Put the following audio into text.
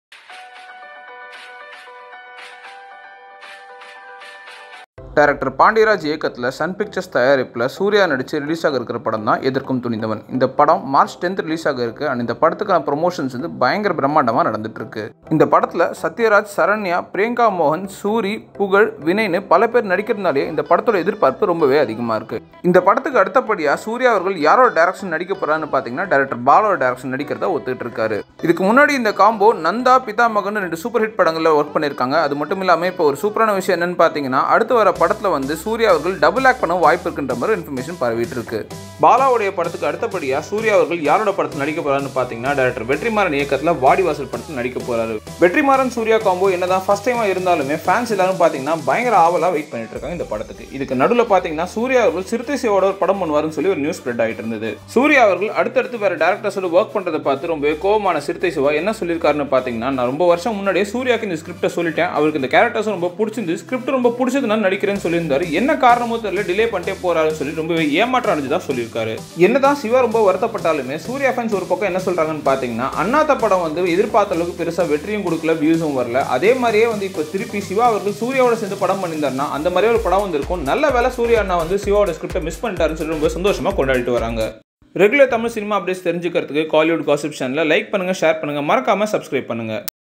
director Pandiraj இயக்கத்தில் Sun pictures தயாரிப்பில் சூர்யா நடித்து ரிலீஸ் ஆக இருக்கிற படம் தான் எதிர்க்கும் துணிந்தவன் இந்த படம் மார்ச் டென்த் ரிலீஸ் ஆக இருக்கு அண்ட் இந்த படத்துக்கான ப்ரொமோஷன்ஸ் வந்து பயங்கர பிரம்மாண்டமாக நடந்துட்டு இருக்கு இந்த படத்தில் சத்யராஜ் சரண்யா பிரியங்கா மோகன் சூரி புகழ் வினய்னு பல பேர் நடிக்கிறதுனாலே இந்த படத்தோட எதிர்பார்ப்பு ரொம்பவே அதிகமாக இருக்கு இந்த படத்துக்கு அடுத்தபடியாக சூர்யா அவர்கள் யாரோட டேரக்ஷன் நடிக்க போறான்னு பார்த்தீங்கன்னா டேரக்டர் பாலோட டேரக்ஷன் நடிக்கிறதா ஒத்துக்கிட்டு இருக்காரு இதுக்கு முன்னாடி இந்த காம்போ நந்தா பிதாமகன் ரெண்டு சூப்பர் ஹிட் படங்களில் ஒர்க் பண்ணியிருக்காங்க அது மட்டும் இல்லாமல் இப்போ ஒரு சூப்பரான விஷயம் என்னன்னு பார்த்தீங்கன்னா அடுத்து வர படத்தில் வந்து சூர்யா அவர்கள் டபுள் ஆக்ட் பண்ண வாய்ப்பு இருக்குன்ற மாதிரி இன்ஃபர்மேஷன் பரவிட்டு இருக்கு பாலாவுடைய படத்துக்கு அடுத்தபடியாக சூர்யா அவர்கள் யாரோட படத்தில் நடிக்க போறாருன்னு பார்த்தீங்கன்னா டேரக்டர் வெற்றிமாறன் இயக்கத்தில் வாடிவாசல் படத்தில் நடிக்க போறாரு வெற்றிமாறன் சூர்யா காம்போ என்னதான் ஃபர்ஸ்ட் டைமா இருந்தாலுமே ஃபேன்ஸ் எல்லாரும் பார்த்தீங்கன்னா பயங்கர ஆவலாக வெயிட் பண்ணிட்டு இருக்காங்க இந்த படத்துக்கு இதுக்கு நடுவில் பார்த்தீங்கன்னா சூர்யா அவர்கள் சிறுத்தை சிவோட ஒரு படம் பண்ணுவாருன்னு சொல்லி ஒரு நியூஸ் ஸ்ப்ரெட் ஆகிட்டு இருந்தது சூர்யா அவர்கள் அடுத்தடுத்து வேற டேரக்டர்ஸோட ஒர்க் பண்றதை பார்த்து ரொம்பவே கோவமான சிறுத்தை சிவா என்ன சொல்லியிருக்காருன்னு பார்த்தீங்கன்னா நான் ரொம்ப வருஷம் முன்னாடியே சூர்யாக்கு இந்த ஸ்கிரிப்டை சொல்லிட்டேன் அவருக்கு இந்த கேரக்டர்ஸ் ரொம்ப பிடிச்சிருந்து ஸ்கிரிப்ட் ரொம்ப பிடிச்சது நான் நடிக்கிறேன்னு சொல்லியிருந்தாரு என்ன காரணமோ தெரியல டிலே பண்ணிட்டே போறாருன்னு சொல்லி ரொம்பவே ஏமாற்றம் அடைஞ்சதா சொல்லியிருக்காரு என்னதான் சிவா ரொம்ப வருத்தப்பட்டாலுமே சூர்யா ஃபேன்ஸ் ஒரு பக்கம் என்ன சொல்றாங்கன்னு பார்த்தீங்கன்னா அண்ணாத்த படம் வந்து எதிர்பார்த்த அளவுக்கு பெருசா வெற்றியும் கொடுக்கல வியூஸும் வரல அதே மாதிரியே வந்து இப்போ திருப்பி சிவா அவர்கள் சூர்யாவோட சேர்ந்து படம் பண்ணியிருந்தாருன்னா அந்த மாதிரியே ஒரு படம் வந்திருக்கும் நல்ல வேலை சூர்யா அண்ணா வந்து சிவாவோட ஸ்கிரிப்டை மிஸ் பண்ணிட்டாருன்னு சொல்லி ரொம்ப சந்தோஷமா கொண்டாடிட்டு வராங்க ரெகுலர் தமிழ் சினிமா அப்டேட்ஸ் தெரிஞ்சுக்கிறதுக்கு காலிவுட் காசிப் சேனலை லைக் பண்ணுங்க ஷேர் பண்ணுங்க மறக்காம சப்ஸ்கிரைப் பண்ணுங்க